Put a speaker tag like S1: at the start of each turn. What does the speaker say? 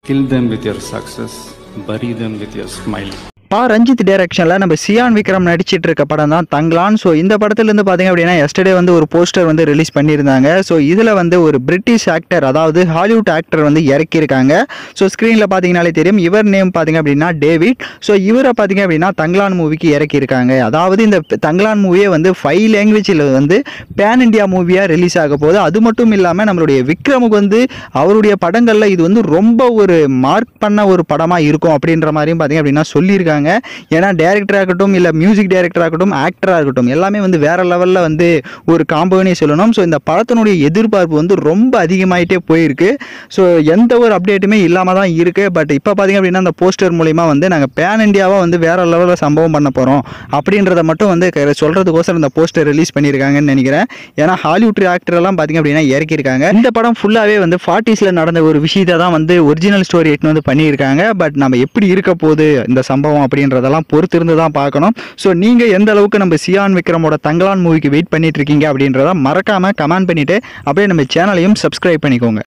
S1: Kill them with your success, bury them with your smile.
S2: பா ரஞ்சித் டைரக்ஷனில் நம்ம cyan Vikram நடிச்சிட்டு இருக்க படம் தான் தங்கலான் ஸோ இந்த படத்துலேருந்து பார்த்தீங்க அப்படின்னா எஸ்டர்டே வந்து ஒரு போஸ்டர் வந்து ரிலீஸ் பண்ணியிருந்தாங்க ஸோ இதில் வந்து ஒரு பிரிட்டிஷ் ஆக்டர் அதாவது ஹாலிவுட் ஆக்டர் வந்து இறக்கியிருக்காங்க ஸோ ஸ்க்ரீனில் பார்த்தீங்கனாலே தெரியும் இவர் நேம் பார்த்தீங்க அப்படின்னா டேவிட் ஸோ இவரை பார்த்தீங்க அப்படின்னா தங்கலான் மூவிக்கு இறக்கியிருக்காங்க அதாவது இந்த தங்கலான் மூவியே வந்து ஃபைவ் லாங்குவேஜில் வந்து பேன் இண்டியா மூவியாக ரிலீஸ் ஆக போகுது அது மட்டும் இல்லாமல் நம்மளுடைய விக்ரமுக்கு வந்து அவருடைய படங்களில் இது வந்து ரொம்ப ஒரு மார்க் பண்ண ஒரு படமாக இருக்கும் அப்படின்ற மாதிரியும் பார்த்தீங்க அப்படின்னா சொல்லியிருக்காங்க ஏன்னா டேரக்டராக இருக்கட்டும் இல்லை மியூசிக் டைரக்டராக இருக்கட்டும் ஆக்டராக இருக்கட்டும் எல்லாமே வந்து வேற லெவலில் வந்து ஒரு காம்போனே சொல்லணும் ஸோ இந்த படத்தினுடைய எதிர்பார்ப்பு வந்து ரொம்ப அதிகமாயிட்டே போயிருக்கு ஸோ எந்த ஒரு அப்டேட்டுமே இல்லாமல் தான் இருக்குது பட் இப்போ பார்த்தீங்க அப்படின்னா அந்த போஸ்டர் மூலிமா வந்து நாங்கள் பேன் இந்தியாவாக வந்து வேற லெவலில் சம்பவம் பண்ண போகிறோம் அப்படின்றத மட்டும் வந்து க- சொல்றதுக்கோசரம் இந்த போஸ்டர் ரிலீஸ் பண்ணியிருக்காங்கன்னு நினைக்கிறேன் ஏன்னா ஹாலிவுட் ஆக்டர் எல்லாம் பார்த்தீங்க அப்படின்னா இறக்கியிருக்காங்க இந்த படம் ஃபுல்லாகவே வந்து ஃபார்ட்டிஸில் நடந்த ஒரு விஷயத்தை தான் வந்து ஒரிஜினல் ஸ்டோரி எட்டுன்னு வந்து பண்ணியிருக்காங்க பட் நம்ம எப்படி இருக்க போகுது இந்த சம்பவம் அப்படின்றதெல்லாம் பொறுத்திருந்து தான் பார்க்கணும் ஸோ நீங்கள் எந்த அளவுக்கு நம்ம சியான் விக்ரமோட தங்கலான் மூவிக்கு வெயிட் பண்ணிட்டு இருக்கீங்க அப்படின்றத மறக்காம கமெண்ட் பண்ணிட்டு அப்படியே நம்ம சேனலையும் சப்ஸ்கிரைப் பண்ணிக்கோங்க